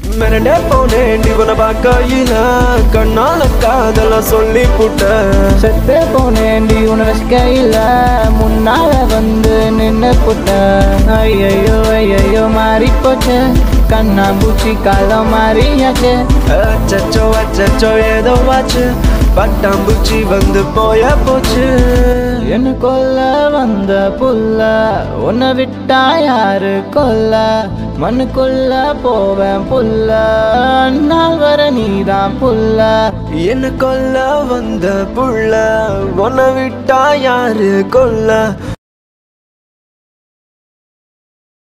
மிரண்டே போனேண்டி உன பார்க்கையில கண்ணால காதல சொல்லி புட்ட செத்து போனேண்டி உன ரசிக்கையில முன்னால வந்து நின்னு புட்ட ஐயையோ ஐயையோ மாறி போச்சு கண்ணா பூச்சி காலம் மாறியாச்சு அச்சச்சோ அச்சச்சோ ஏதோ ஆச்சு பட்டாம்பூச்சி வந்து போய போச்சு என்ன கொல்ல வந்த புல்ல உன்னை விட்டா யாரு கொல்ல மண்ணுக்குள்ள போவேன் புல்ல நாள் வர நீதான் புல்ல என்ன கொல்ல வந்த புள்ள உன்னை விட்டா யாரு கொல்ல